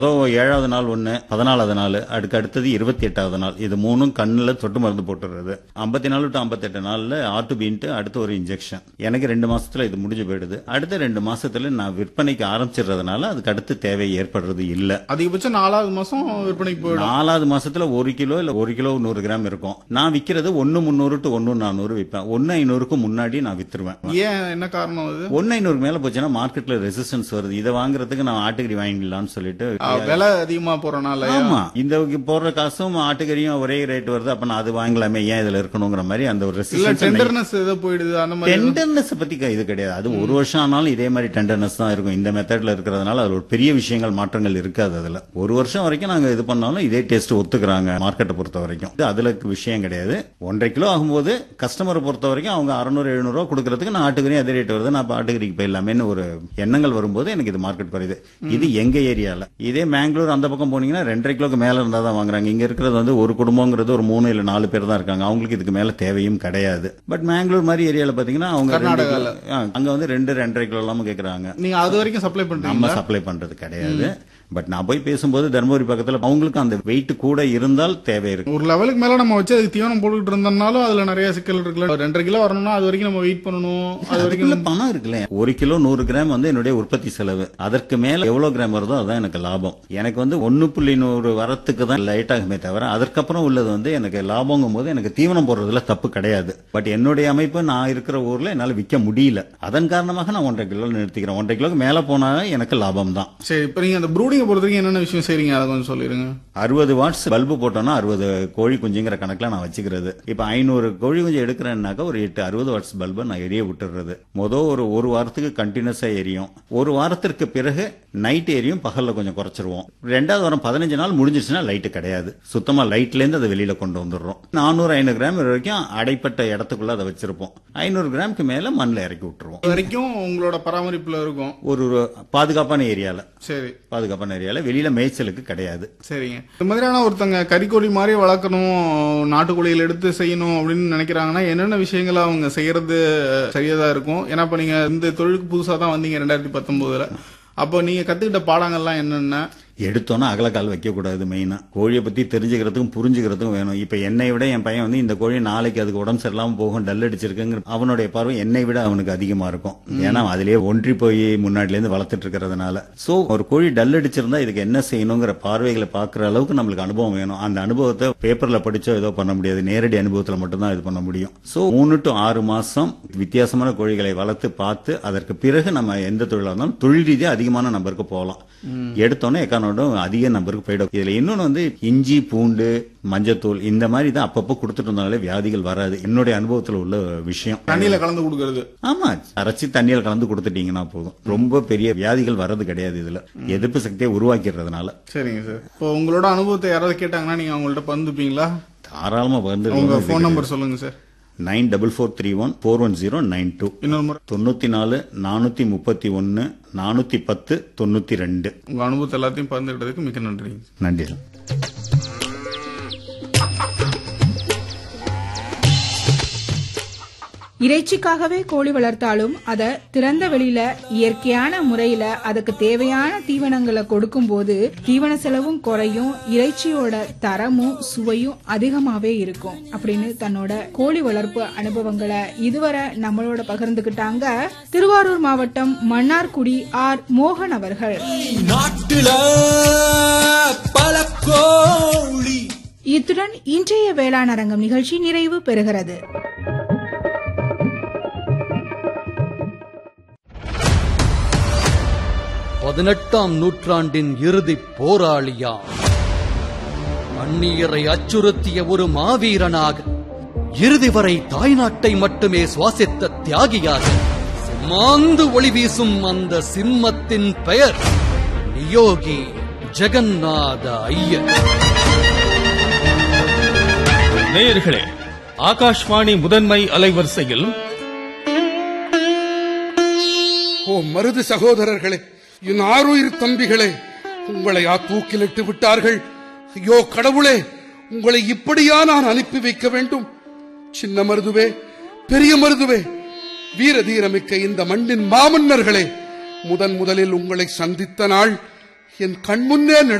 So ஏழாவது நாள் ஒன்று பதினாலாவது நாள் அதுக்கு அடுத்தது இருபத்தி எட்டாவது நாள் இது மூணும் கண்ணில் சொட்டு மருந்து போட்டுறது ஐம்பத்தி நாலு டு ஐம்பத்தெட்டு நாளில் ஆர்டுபின்ட்டு அடுத்து ஒரு இன்ஜெக்ஷன் எனக்கு ரெண்டு மாசத்துல இது முடிஞ்சு போயிடுது அடுத்த ரெண்டு மாசத்துல நான் விற்பனைக்கு ஆரம்பிச்சிடுறதுனால அதுக்கு அடுத்து தேவை ஏற்படுறது இல்லை அதிகபட்சம் நாலாவது மாசம் விற்பனைக்கு போயிடும் நாலாவது மாசத்துல ஒரு கிலோ இல்ல ஒரு கிலோ நூறு கிராம் இருக்கும் நான் விக்கிறது ஒன்னு முந்நூறு டு ஒன்னு நானூறு விற்பேன் ஒன்னு ஐநூறுக்கு முன்னாடி நான் வித்துருவேன் ஏன் என்ன காரணம் அது ஒன்னு ஐநூறுக்கு மேல போச்சுன்னா மார்க்கெட்ல ரெசிஸ்டன்ஸ் வருது இதை வாங்குறதுக்கு நான் ஆட்டுக்கறி வாங்கிடலாம்னு சொல்லிட்டு ஆ, விலை அதிகமா போறனால ஆமா இந்த போடுற காசும் ஆட்டுக்கறியும் ஒரே ரேட் வருது அப்ப நான் அது வாங்கலாமே ஏன் இதுல இருக்கணுங்கிற மாதிரி அந்த ஒரு இல்ல ரெசிஸ்டன்ஸ் டெண்டர்னஸ் ஏதோ போயிடுது அந்த மாதிரி டெண்டர்னஸ் பத்தி க- இது கிடையாது அது ஒரு வருஷம் ஆனாலும் இதே மாதிரி டெண்டர்னஸ் தான் இருக்கும் இந்த மெத்தட்ல இருக்கிறதுனால அது ஒரு பெரிய விஷயங்கள் மாற்றங்கள் இருக்காது அதுல ஒரு வருஷம் வரைக்கும் நாங்க இது பண்ணாலும் இதே டேஸ்ட் ஒத்துக்கிறாங்க மார்க்கெட்டை பொறுத்த வரைக்கும் இது அதுல விஷயம் கிடையாது ஒன்றரை கிலோ ஆகும்போது கஸ்டமரை பொறுத்த வரைக்கும் அவங்க அறுநூறு எழுநூறு ரூபா கொடுக்கறதுக்கு நான் ஆட்டுக்கறி அதே ரேட் வருது நான் இப்ப ஆட்டுக்கறிக்கு போயிடலாமேன்னு ஒரு எண்ணங்கள் வரும்போது எனக்கு இது மார்க்கெட் குறையுது இது எங்க ஏரியால இதே மேங்களூர் அந்த பக்கம் போனீங்கன்னா ரெண்டரை கிலோக்கு மேல இருந்தா தான் வாங்குறாங்க இங்க இருக்கிறது வந்து ஒரு குடும்பங்கிறது ஒரு மூணு இல்ல நாலு பேர் தான் இருக்காங்க அவங்களுக்கு இதுக்கு மேல தேவையும் கிடையாது பட் மேங்களூர் மாதிரி ஏரியால பாத்தீங்கன்னா அவங்க ரெண்டு கர்நாடகால. கிலோ- ஆ, அங்க வந்து ரெண்டு ரெண்டரை கிலோ எல்லாமும் கேக்குறாங்க நீங்க அது வரைக்கும் சப்ளை நம்ம பண்றீங்க சப்ளை பண்றது கிடையாது பட் நான் போய் பேசும்போது தர்மபுரி பக்கத்துல அவங்களுக்கு அந்த வெயிட் கூட இருந்தால் தேவை இருக்கு ஒரு லெவலுக்கு மேல நம்ம வச்சு அதுக்கு தீவனம் போட்டுக்கிட்டு இருந்தோம்னாலும் அதுல நிறைய சிக்கல் இருக்குல்ல ரெண்டரை கிலோ வரணும்னா அது வரைக்கும் நம்ம வெயிட் பண்ணணும் அது வரைக்கும் அதுக்குள்ள பணம் இருக்குல்ல ஒரு கிலோ நூறு கிராம் வந்து என்னுடைய உற்பத்தி செலவு அதற்கு மேல எவ்வளவு கிராம் வருதோ அதான் எனக்கு லாபம் எனக்கு வந்து ஒன்னு புள்ளி நூறு வரத்துக்கு தான் லைட் ஆகுமே தவிர அதற்கப்புறம் உள்ளது வந்து எனக்கு லாபங்கும் போது எனக்கு தீவனம் போடுறதுல தப்பு கிடையாது பட் என்னுடைய அமைப்பு நான் இருக்கிற ஊர்ல என்னால விற்க முடியல அதன் காரணமாக நான் ஒன்றரை கிலோ நிறுத்திக்கிறேன் ஒன்றரை கிலோக்கு மேல போனா எனக்கு லாபம் தான் சரி இப்ப நீங்க அந்த ப்ரூடிங் பொறுத்த வரைக்கும் என்னென்ன விஷயம் செய்றீங்க அதை கொஞ்சம் சொல்லிருங்க அறுபது வாட்ஸ் பல்பு போட்டோம்னா அறுபது கோழி குஞ்சுங்கிற கணக்குல நான் வச்சுக்கிறது இப்ப ஐநூறு கோழி குஞ்சு எடுக்கிறேன்னாக்கா ஒரு எட்டு அறுபது வாட்ஸ் பல்பை நான் எரிய விட்டுறது மொதல் ஒரு ஒரு வாரத்துக்கு கண்டினியூஸா எரியும் ஒரு வாரத்திற்கு பிறகு நைட் எரியும் பகல்ல கொஞ்சம் குறைச்சிருவோம் ரெண்டாவது வாரம் பதினஞ்சு நாள் முடிஞ்சிருச்சுன்னா லைட்டு கிடையாது சுத்தமா லைட்ல இருந்து அதை வெளியில கொண்டு வந்துடுறோம் நானூறு ஐநூறு கிராம் வரைக்கும் அடைப்பட்ட இடத்துக்குள்ள அதை வச்சிருப்போம் ஐநூறு கிராமுக்கு மேல மண்ணில் இறக்கி விட்டுருவோம் அது வரைக்கும் உங்களோட பராமரிப்புல இருக்கும் ஒரு ஒரு பாதுகாப்பான ஏரியால சரி பாதுகாப்பான ஏரியால வெளியில மேய்ச்சலுக்கு கிடையாது சரிங்க இந்த மாதிரியான ஒருத்தங்க கறிக்கோழி மாதிரி வளர்க்கணும் நாட்டுக்கோழிகள் எடுத்து செய்யணும் அப்படின்னு நினைக்கிறாங்கன்னா என்னென்ன விஷயங்களை அவங்க செய்யறது சரியாதா இருக்கும் ஏன்னா இப்ப நீங்க இந்த தொழிலுக்கு புதுசா தான் வந்தீங்க ரெண்டாயிரத்தி பத்தொன்பதுல அப்போ நீங்க கத்துக்கிட்ட பாடங்கள்லாம் என்னென்ன எடுத்தோன்னா அகலக்கால் வைக்கக்கூடாது மெயினா கோழியை பத்தி தெரிஞ்சுக்கிறதுக்கும் புரிஞ்சுக்கிறதுக்கும் வேணும் இப்ப என்னை விட என் பையன் வந்து இந்த கோழி நாளைக்கு அதுக்கு உடம்பு சரியில்லாம போகும் டல் அடிச்சிருக்குங்கிற அவனுடைய பார்வை என்னை விட அவனுக்கு அதிகமா இருக்கும் ஏன்னா அதிலேயே ஒன்றி போய் முன்னாடில இருந்து வளர்த்துட்டு இருக்கிறதுனால சோ ஒரு கோழி டல் அடிச்சிருந்தா இதுக்கு என்ன செய்யணுங்கிற பார்வைகளை பார்க்குற அளவுக்கு நம்மளுக்கு அனுபவம் வேணும் அந்த அனுபவத்தை பேப்பர்ல படிச்சோ ஏதோ பண்ண முடியாது நேரடி அனுபவத்துல மட்டும்தான் இது பண்ண முடியும் சோ மூணு டு ஆறு மாசம் வித்தியாசமான கோழிகளை வளர்த்து பார்த்து அதற்கு பிறகு நம்ம எந்த தொழிலா இருந்தாலும் தொழில் ரீதியா அதிகமான நம்பருக்கு போகலாம் எடுத்தோன்னே எக்கானோடும் அதிக நம்பருக்கு போயிடும் இதுல இன்னொன்னு வந்து இஞ்சி பூண்டு மஞ்சத்தூள் இந்த மாதிரி தான் அப்பப்போ கொடுத்துட்டு இருந்தாலே வியாதிகள் வராது என்னுடைய அனுபவத்துல உள்ள விஷயம் தண்ணியில கலந்து கொடுக்கறது ஆமா அரைச்சி தண்ணியில் கலந்து கொடுத்துட்டீங்கன்னா போதும் ரொம்ப பெரிய வியாதிகள் வர்றது கிடையாது இதுல எதிர்ப்பு சக்தியை உருவாக்கிறதுனால சரிங்க சார் இப்போ உங்களோட அனுபவத்தை யாராவது கேட்டாங்கன்னா நீங்க அவங்கள்ட்ட பகிர்ந்துப்பீங்களா தாராளமா வந்து உங்க ஃபோன் நம்பர் சொல்லுங்க sir nine double four three one four one zero nine two இன்னொரு முறை தொண்ணூத்தி நாலு நானூத்தி முப்பத்தி ஒன்னு நானூத்தி பத்து தொண்ணூத்தி ரெண்டு உங்க அனுபவத்தை எல்லாத்தையும் பகிர்ந்துக்கிட்டதுக்கு மிக்க நன்றிங்க நன்றி இறைச்சிக்காகவே கோழி வளர்த்தாலும் அத திறந்த வெளியில இயற்கையான முறையில அதுக்கு தேவையான தீவனங்களை கொடுக்கும்போது தீவன செலவும் குறையும் இறைச்சியோட தரமும் சுவையும் அதிகமாவே இருக்கும் அப்படின்னு தன்னோட கோழி வளர்ப்பு அனுபவங்களை இதுவரை நம்மளோட பகிர்ந்துகிட்டாங்க திருவாரூர் மாவட்டம் மன்னார்குடி ஆர் மோகன் அவர்கள் நாட்டுல பல கோழி இத்துடன் இன்றைய வேளாண் அரங்கம் நிகழ்ச்சி நிறைவு பெறுகிறது பதினெட்டாம் நூற்றாண்டின் இறுதி போராளியா அந்நியரை அச்சுறுத்திய ஒரு மாவீரனாக இறுதி வரை தாய்நாட்டை மட்டுமே சுவாசித்த தியாகியாக சிம்மாந்து ஒளி வீசும் அந்த சிம்மத்தின் பெயர் நியோகி ஜெகநாத ஐயர் நேயர்களே ஆகாஷ்வாணி முதன்மை அலைவரிசையில் ஓ மருது சகோதரர்களே என் ஆருயிர் தம்பிகளே உங்களை ஆ தூக்கிலிட்டு விட்டார்கள் ஐயோ கடவுளே உங்களை இப்படியா நான் அனுப்பி வைக்க வேண்டும் சின்ன மருதுவே பெரிய மருதுவே வீர தீரமிக்க இந்த மண்ணின் மாமன்னர்களே முதன் முதலில் உங்களை சந்தித்த நாள் என் கண்முன்னே